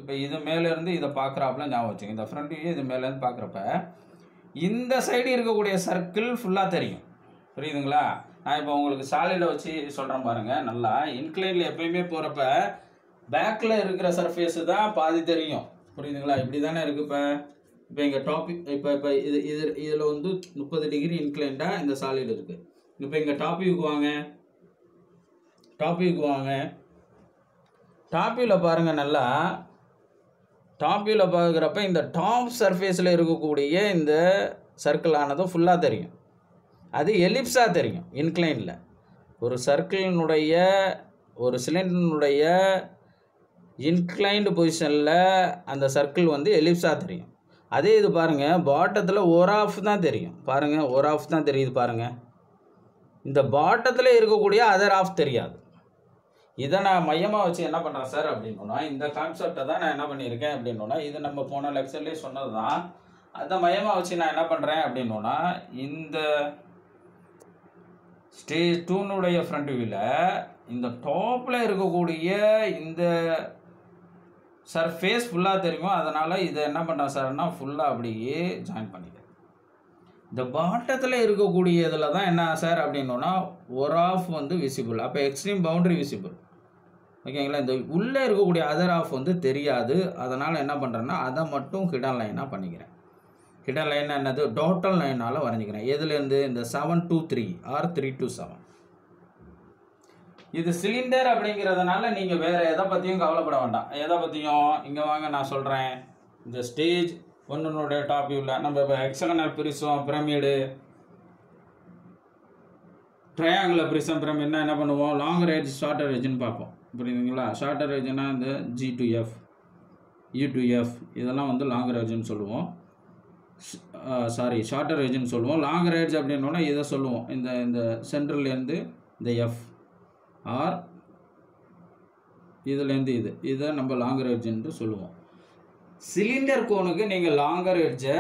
இப்போ இது மேலேருந்து இதை பார்க்குறாப்புல ஞாபகம் வச்சுங்க இந்த ஃப்ரண்ட் வியூ இது மேலேருந்து பார்க்குறப்ப இந்த சைடு இருக்கக்கூடிய சர்க்கிள் ஃபுல்லாக தெரியும் புரியுதுங்களா நான் இப்போ உங்களுக்கு சாலிடை வச்சு சொல்கிறேன் பாருங்கள் நல்லா இன்க்ளைனில் எப்பயுமே போகிறப்ப பேக்கில் இருக்கிற சர்ஃபேஸு தான் பாதி தெரியும் புரியுதுங்களா இப்படி தானே இருக்குது இப்போ இப்போ இங்கே டாபிக் இப்போ இப்போ இது இது இதில் வந்து முப்பது டிகிரி இன்க்ளைண்டாக இந்த சாலிட் இருக்குது இப்போ இங்கே டாபிக்கு வாங்க டாபிக்கு வாங்க டாப்பியில் பாருங்கள் நல்லா டாப்பியில் பார்க்குறப்ப இந்த டாப் சர்ஃபேஸில் இருக்கக்கூடிய இந்த சர்க்கிள் ஆனதும் ஃபுல்லாக தெரியும் அது எலிப்ஸாக தெரியும் இன்க்ளைனில் ஒரு சர்க்கிளினுடைய ஒரு சிலிண்டரினுடைய இன்க்ளைன்டு பொசிஷனில் அந்த சர்க்கிள் வந்து எலிப்ஸாக தெரியும் அதே இது பாருங்கள் பாட்டத்தில் ஒரு ஆஃப் தான் தெரியும் பாருங்கள் ஒரு ஆஃப் தான் தெரியுது பாருங்கள் இந்த பாட்டத்தில் இருக்கக்கூடிய அதர் ஆஃப் தெரியாது இதை நான் மையமாக வச்சு என்ன பண்ணுறேன் சார் அப்படின்னா இந்த கான்செப்டை தான் நான் என்ன பண்ணியிருக்கேன் அப்படின்னா இது நம்ம போன லெக்சர்லேயே சொன்னது தான் அதை மையமாக வச்சு நான் என்ன பண்ணுறேன் அப்படின்னா இந்த ஸ்டேஜ் டூனுடைய ஃப்ரண்ட் வியூவில் இந்த டாப்பில் இருக்கக்கூடிய இந்த சர்ஃபேஸ் ஃபுல்லாக தெரியும் அதனால் இதை என்ன பண்ணுறேன் சார்னா ஃபுல்லாக அப்படியே ஜாயின் பண்ணிக்கிறேன் இந்த பாட்டத்தில் இருக்கக்கூடிய இதில் தான் என்ன சார் அப்படின்னோன்னா ஒரு ஆஃப் வந்து விசிபிள் அப்போ எக்ஸ்ட்ரீம் பவுண்டரி விசிபிள் ஓகேங்களா இந்த உள்ளே இருக்கக்கூடிய அதர் ஆஃப் வந்து தெரியாது அதனால் என்ன பண்ணுறேன்னா அதை மட்டும் ஹிடன் லைனாக பண்ணிக்கிறேன் ஹிடன் லைன் என்னது டோட்டல் லைனால் வரைஞ்சிக்கிறேன் எதுலேருந்து இந்த seven two three or three two seven இது சிலிண்டர் அப்படிங்கிறதுனால நீங்கள் வேறு எதை பற்றியும் கவலைப்பட வேண்டாம் எதை பற்றியும் இங்கே வாங்க நான் சொல்கிறேன் இந்த ஸ்டேஜ் ஒன்றுனுடைய டாப் வியூவில் நம்ம இப்போ hexagonal prism pyramid triangular prism பிரமிட்னா என்ன பண்ணுவோம் லாங் ரேஞ்ச் ஷார்ட்டர் ரேஞ்சுன்னு பார்ப்போம் புரியுதுங்களா ஷார்ட்டர் ரேஞ்சுனா இந்த G to F U to F இதெல்லாம் வந்து லாங் ரேஞ்சுன்னு சொல்லுவோம் சாரி ஷார்ட்டர் ரேஞ்சுன்னு சொல்லுவோம் லாங் ரேஞ்ச் அப்படின்னோன்னா இதை சொல்லுவோம் இந்த இந்த சென்ட்ரல்லேருந்து இந்த எஃப் ஆர் இதுலேருந்து இது இதை நம்ம லாங் ரேஞ்சுன்ட்டு சொல்லுவோம் சிலிண்டர் கோனுக்கு நீங்கள் லாங்கர் எட்ஜை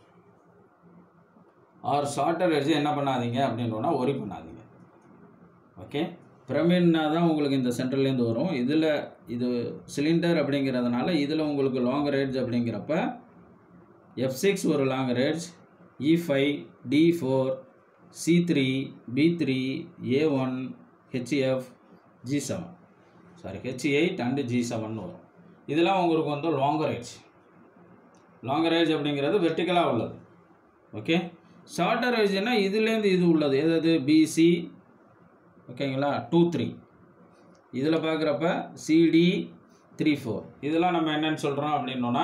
ஆர் ஷார்ட்டர் எட்ஜை என்ன பண்ணாதீங்க அப்படின்றோன்னா ஒரி பண்ணாதீங்க ஓகே பிரமிட்னா தான் உங்களுக்கு இந்த சென்டர்லேருந்து வரும் இதில் இது சிலிண்டர் அப்படிங்கிறதுனால இதில் உங்களுக்கு லாங் ரேஞ்ச் அப்படிங்கிறப்ப எஃப் சிக்ஸ் ஒரு long range E five D four C three B three A one HF G seven sorry H eight and G seven வரும் இதெல்லாம் உங்களுக்கு வந்து லாங்கர் ஏஜ் லாங்கர் ஏஜ் அப்படிங்கிறது வெர்டிக்கலாக உள்ளது ஓகே ஷார்ட்டர் ஏஜ்னா இதுலேருந்து இது உள்ளது எதாவது பிசி ஓகேங்களா டூ த்ரீ இதில் பார்க்குறப்ப சிடி த்ரீ ஃபோர் இதெல்லாம் நம்ம என்னன்னு சொல்கிறோம் அப்படின்னோன்னா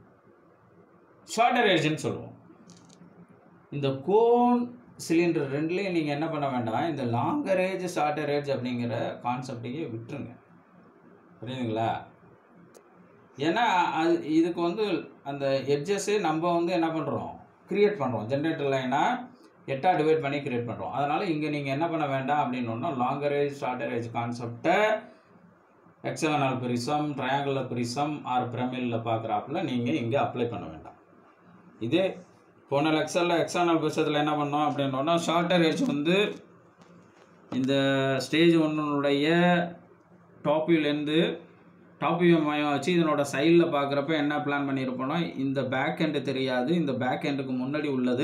ஷார்ட்டர் ஏஜ்னு சொல்லுவோம் இந்த கோன் சிலிண்டர் ரெண்டுலேயும் நீங்கள் என்ன பண்ண வேண்டாம் இந்த லாங்கர் ஏஜ் ஷார்ட்டர் ஏஜ் அப்படிங்கிற கான்செப்டையே விட்டுருங்க புரியுதுங்களா ஏன்னா அது இதுக்கு வந்து அந்த எட்ஜஸ்ஸே நம்ம வந்து என்ன பண்ணுறோம் க்ரியேட் பண்ணுறோம் ஜென்ரேட்டர் லைனாக எட்டாக டிவைட் பண்ணி க்ரியேட் பண்ணுறோம் அதனால் இங்கே நீங்கள் என்ன பண்ண வேண்டாம் அப்படின்னா லாங்கர் ஏஜ் ஷார்ட்டர் ஏஜ் கான்செப்டை hexagonal prism triangular prism or பிரமிழில் பார்க்குறாப்புல நீங்கள் இங்கே அப்ளை பண்ண வேண்டாம் இதே போன லெக்சரில் எக்ஸானல் பிரிசத்தில் என்ன பண்ணோம் அப்படின்னோன்னா ஷார்ட்டர் ஏஜ் வந்து இந்த ஸ்டேஜ் ஒன்றுடைய டாப் வியூலேருந்து டாப் வியூ மையம் வச்சு இதனோட சைடில் பார்க்குறப்ப என்ன பிளான் பண்ணியிருப்போம்னா இந்த பேக் எண்டு தெரியாது இந்த பேக் எண்டுக்கு முன்னாடி உள்ளது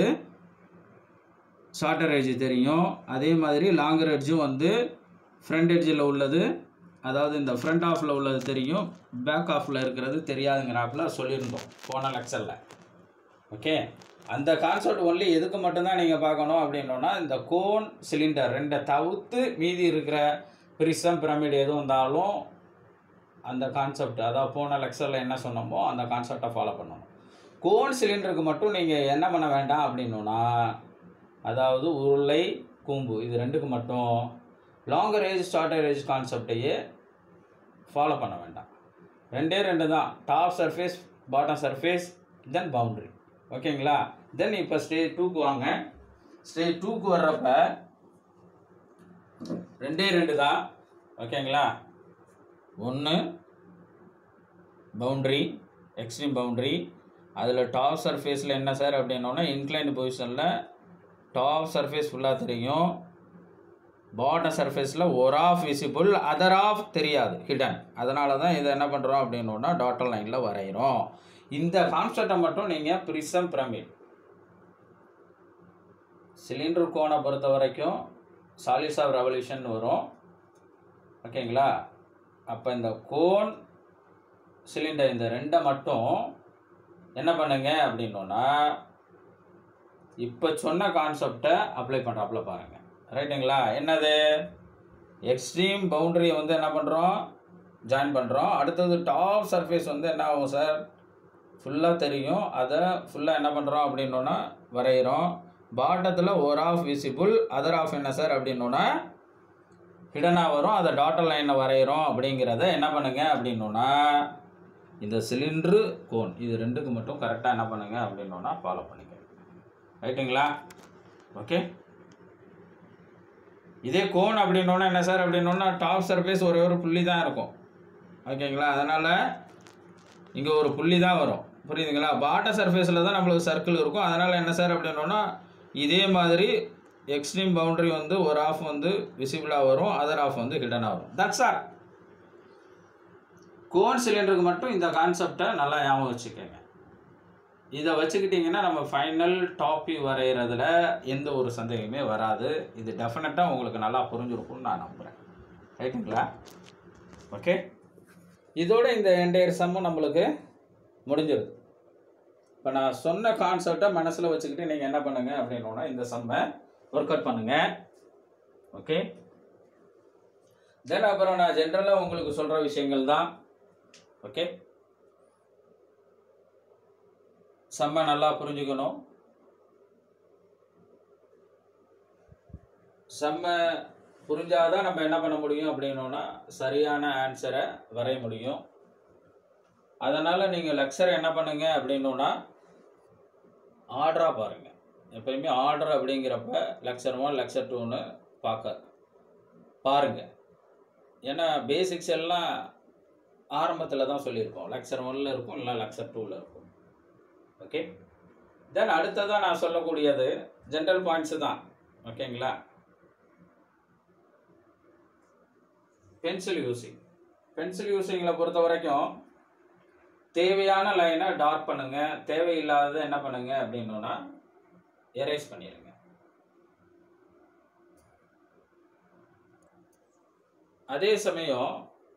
ஷார்ட்டர் எட்ஜ் தெரியும் அதே மாதிரி லாங்கர் எட்ஜும் வந்து ஃப்ரண்ட் எட்ஜில் உள்ளது அதாவது இந்த ஃப்ரண்ட் ஆஃபில் உள்ளது தெரியும் பேக் ஆஃபில் இருக்கிறது தெரியாதுங்கிறாப்புல சொல்லியிருந்தோம் போன லெக்சரில் ஓகே அந்த கான்செப்ட் ஒன்லி எதுக்கு மட்டும்தான் நீங்கள் பார்க்கணும் அப்படின்னோன்னா இந்த கோன் சிலிண்டர் ரெண்டை தவிர்த்து மீதி இருக்கிற பிரிசம் பிரமிட் எதுவும் இருந்தாலும் அந்த கான்செப்ட் அதாவது போன லெக்சரில் என்ன சொன்னோமோ அந்த கான்செப்டை ஃபாலோ பண்ணணும் கோன் சிலிண்டருக்கு மட்டும் நீங்கள் என்ன பண்ண வேண்டாம் அப்படின்னோன்னா அதாவது உருளை கூம்பு இது ரெண்டுக்கு மட்டும் லாங்கர் ஏஜ் ஷார்ட்டர் ஏஜ் கான்செப்டையே ஃபாலோ பண்ண வேண்டாம் ரெண்டே ரெண்டு தான் top surface bottom surface then boundary ஓகேங்களா தென் இப்போ ஸ்டேஜ் டூக்கு வாங்க ஸ்டேஜ் டூக்கு வர்றப்ப ரெண்டே ரெண்டு தான் ஓகேங்களா ஒன்று பவுண்ட்ரி எக்ஸ்ட்ரீம் பவுண்ட்ரி அதில் டாப் சர்ஃபேஸில் என்ன சார் அப்படின்னோன்னா இன்க்ளைன் பொசிஷனில் டாப் சர்ஃபேஸ் ஃபுல்லாக தெரியும் பாட்டம் சர்ஃபேஸில் ஒரு ஆஃப் விசிபிள் அதர் ஆஃப் தெரியாது ஹிடன் அதனால தான் இதை என்ன பண்ணுறோம் அப்படின்னா டாட்டர் லைனில் வரைகிறோம் இந்த கான்செப்டை மட்டும் நீங்கள் ப்ரிசம் பிரமிட் சிலிண்டர் கோனை பொறுத்த வரைக்கும் சாலிஸ் ஆஃப் ரெவல்யூஷன் வரும் ஓகேங்களா அப்போ இந்த கோன் சிலிண்டர் இந்த ரெண்டை மட்டும் என்ன பண்ணுங்க அப்படின்னோன்னா இப்போ சொன்ன கான்செப்டை அப்ளை பண்ணுறாப்புல பாருங்கள் ரைட்டுங்களா என்னது எக்ஸ்ட்ரீம் பவுண்டரியை வந்து என்ன பண்ணுறோம் ஜாயின் பண்ணுறோம் அடுத்தது டாப் சர்ஃபேஸ் வந்து என்ன ஆகும் சார் ஃபுல்லாக தெரியும் அதை ஃபுல்லாக என்ன பண்ணுறோம் அப்படின்னோன்னா வரைகிறோம் பாட்டத்தில் ஒரு ஆஃப் விசிபிள் அதர் ஆஃப் என்ன சார் அப்படின்னோன்னா ஹிடனாக வரும் அதை டாட்டர் லைனில் வரைகிறோம் அப்படிங்கிறத என்ன பண்ணுங்க அப்படின்னோன்னா இந்த சிலிண்ட்ரு கோன் இது ரெண்டுக்கு மட்டும் கரெக்டாக என்ன பண்ணுங்க அப்படின்னோன்னா ஃபாலோ பண்ணிக்க ரைட்டுங்களா ஓகே இதே கோன் அப்படின்னோன்னா என்ன சார் அப்படின்னோன்னா டாப் சர்ஃபேஸ் ஒரே ஒரு புள்ளி தான் இருக்கும் ஓகேங்களா அதனால் இங்கே ஒரு புள்ளி தான் வரும் புரியுதுங்களா பாட்டம் சர்ஃபேஸில் தான் நம்மளுக்கு சர்க்கிள் இருக்கும் அதனால் என்ன சார் அப்படின்னோன்னா இதே மாதிரி எக்ஸ்ட்ரீம் பவுண்டரி வந்து ஒரு ஆஃப் வந்து விசிபிளாக வரும் அதர் ஆஃப் வந்து ஹிடனாக வரும் தட்ஸ் ஆல் கோன் சிலிண்டருக்கு மட்டும் இந்த கான்செப்டை நல்லா ஞாபகம் வச்சுக்கோங்க இதை வச்சுக்கிட்டிங்கன்னா நம்ம ஃபைனல் டாப்பி வரைகிறதுல எந்த ஒரு சந்தேகமே வராது இது டெஃபினட்டாக உங்களுக்கு நல்லா புரிஞ்சிருக்கும்னு நான் நம்புகிறேன் ரைட்டுங்களா ஓகே இதோட இந்த என்டையர் சம்மும் நம்மளுக்கு முடிஞ்சிருது இப்போ நான் சொன்ன கான்செப்டை மனசில் வச்சுக்கிட்டு நீங்கள் என்ன பண்ணுங்க அப்படின்னா இந்த சம்மை ஒர்க் அவுட் பண்ணுங்க ஓகே தென் அப்புறம் நான் ஜென்ரலாக உங்களுக்கு சொல்கிற விஷயங்கள் தான் ஓகே செம்ம நல்லா புரிஞ்சுக்கணும் செம்ம புரிஞ்சாதான் நம்ம என்ன பண்ண முடியும் அப்படின்னோன்னா சரியான ஆன்சரை வரைய முடியும் அதனால் நீங்கள் லெக்சரை என்ன பண்ணுங்க அப்படின்னோன்னா ஆர்டராக பாருங்கள் எப்பயுமே ஆர்டர் அப்படிங்கிறப்ப லெக்சர் ஒன் லெக்சர் டூன்னு பார்க்க பாருங்கள் ஏன்னா பேசிக்ஸ் எல்லாம் ஆரம்பத்தில் தான் சொல்லியிருக்கோம் லெக்சர் ஒன்னில் இருக்கும் இல்லை லெக்சர் டூவில் இருக்கும் ஓகே தென் அடுத்ததாக நான் சொல்லக்கூடியது ஜென்ரல் பாயிண்ட்ஸு தான் ஓகேங்களா பென்சில் யூஸிங் பென்சில் யூஸிங்கில் பொறுத்த வரைக்கும் தேவையான லைனை டார்க் பண்ணுங்க தேவையில்லாததை என்ன பண்ணுங்க அப்படின்னோன்னா எரேஸ் பண்ணிடுங்க அதே சமயம்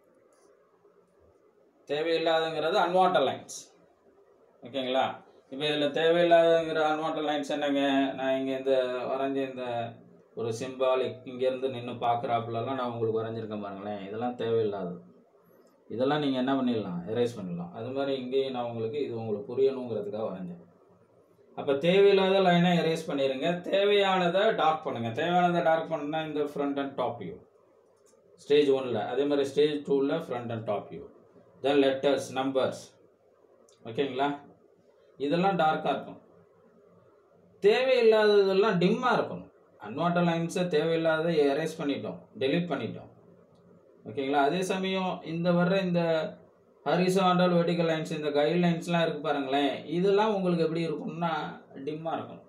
தேவையில்லாதங்கிறது அன்வான்ட் லைன்ஸ் ஓகேங்களா இப்போ இதில் தேவையில்லாதங்கிற அன்வான்ட் லைன்ஸ் என்னங்க நான் இங்கே இந்த வரைஞ்ச இந்த ஒரு சிம்பாலிக் இங்கேருந்து நின்று பார்க்குறாப்புலலாம் நான் உங்களுக்கு வரைஞ்சிருக்கேன் பாருங்களேன் இதெல்லாம் தேவையில்லாதது இதெல்லாம் நீங்கள் என்ன பண்ணிடலாம் எரேஸ் பண்ணிடலாம் அது மாதிரி இங்கேயும் நான் உங்களுக்கு இது உங்களுக்கு புரியணுங்கிறதுக்காக வரைஞ்சேன் அப்போ தேவையில்லாத லைனை எரேஸ் பண்ணிடுங்க தேவையானதை டார்க் பண்ணுங்கள் தேவையானதை டார்க் பண்ணால் இந்த front and top view stage ஒனில் அதே மாதிரி ஸ்டேஜ் டூவில் front and top view then letters numbers ஓகேங்களா இதெல்லாம் டார்க்காக இருக்கும் தேவையில்லாததெல்லாம் டிம்மாக இருக்கணும் அன்வான்ட் லைன்ஸை தேவையில்லாத எரேஸ் பண்ணிட்டோம் டெலீட் பண்ணிட்டோம் ஓகேங்களா அதே சமயம் இந்த வர்ற இந்த ஹரிசாண்டல் வெர்டிகல் லைன்ஸ் இந்த கைட் லைன்ஸ்லாம் இருக்கு பாருங்களேன் இதெல்லாம் உங்களுக்கு எப்படி இருக்கும்னா டிம்மாக இருக்கணும்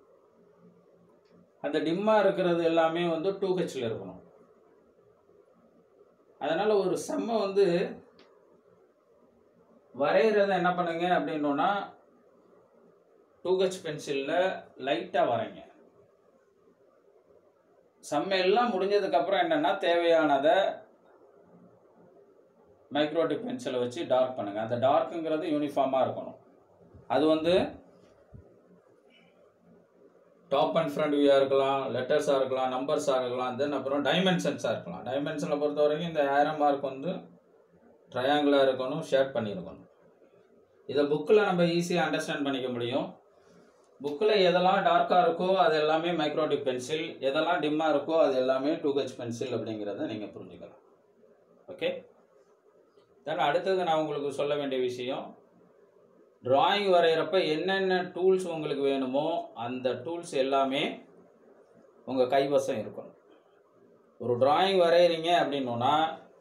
அந்த டிம்மாக இருக்கிறது எல்லாமே வந்து டூ ஹெச்சில் இருக்கணும் அதனால் ஒரு செம்ம வந்து வரைகிறத என்ன பண்ணுங்க அப்படின்னோன்னா டூ ஹெச் பென்சிலில் லைட்டாக வரைங்க செம்ம எல்லாம் முடிஞ்சதுக்கப்புறம் என்னென்னா தேவையானதை மைக்ரோடிக் பென்சிலை வச்சு டார்க் பண்ணுங்கள் அந்த டார்க்குங்கிறது யூனிஃபார்மாக இருக்கணும் அது வந்து டாப் அண்ட் ஃப்ரண்ட் வியூவாக இருக்கலாம் லெட்டர்ஸாக இருக்கலாம் நம்பர்ஸாக இருக்கலாம் தென் அப்புறம் டைமென்ஷன்ஸாக இருக்கலாம் டைமென்ஷனை பொறுத்த வரைக்கும் இந்த ஏரோ மார்க் வந்து ட்ரையாங்கிளாக இருக்கணும் ஷேட் பண்ணியிருக்கணும் இதை புக்கில் நம்ம ஈஸியாக அண்டர்ஸ்டாண்ட் பண்ணிக்க முடியும் புக்கில் எதெல்லாம் டார்க்காக இருக்கோ அது எல்லாமே மைக்ரோடிக் பென்சில் எதெல்லாம் டிம்மாக இருக்கோ அது எல்லாமே டூ ஹெச் பென்சில் அப்படிங்கிறத நீங்கள் புரிஞ்சுக்கலாம் ஓகே தென் அடுத்தது நான் உங்களுக்கு சொல்ல வேண்டிய விஷயம் டிராயிங் வரைகிறப்ப என்னென்ன டூல்ஸ் உங்களுக்கு வேணுமோ அந்த டூல்ஸ் எல்லாமே உங்கள் கைவசம் இருக்கணும் ஒரு டிராயிங் வரைகிறீங்க அப்படின்னோன்னா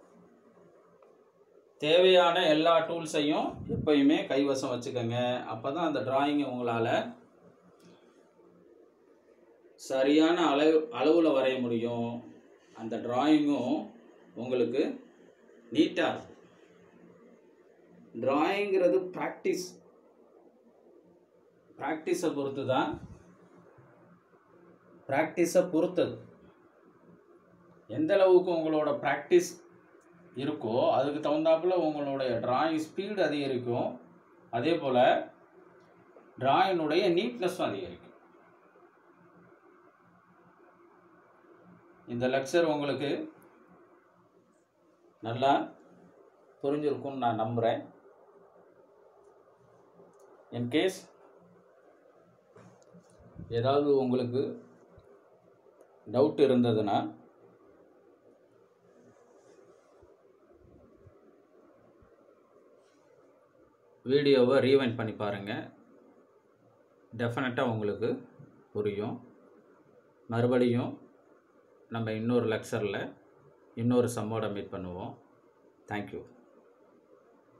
தேவையான எல்லா டூல்ஸையும் எப்பயுமே கைவசம் வச்சுக்கோங்க அப்போ தான் அந்த டிராயிங்கை உங்களால் சரியான அளவு அளவில் வரைய முடியும் அந்த டிராயிங்கும் உங்களுக்கு நீட்டாக இருக்கும் டிராயிங்கிறது ப்ராக்டிஸ் ப்ராக்டிஸை பொறுத்து தான் ப்ராக்டிஸை பொறுத்தது எந்த அளவுக்கு உங்களோட ப்ராக்டிஸ் இருக்கோ அதுக்கு தகுந்தாப்புல உங்களுடைய டிராயிங் ஸ்பீடு அதிகரிக்கும் அதே போல் டிராயினுடைய நீட்னஸும் அதிகரிக்கும் இந்த லெக்சர் உங்களுக்கு நல்லா புரிஞ்சிருக்கும்னு நான் நம்புகிறேன் இன்கேஸ் ஏதாவது உங்களுக்கு டவுட் இருந்ததுன்னா வீடியோவை ரீவைண்ட் பண்ணி பாருங்கள் டெஃபினட்டாக உங்களுக்கு புரியும் மறுபடியும் நம்ம இன்னொரு லெக்சரில் இன்னொரு சம்மோட மீட் பண்ணுவோம் தேங்க்யூ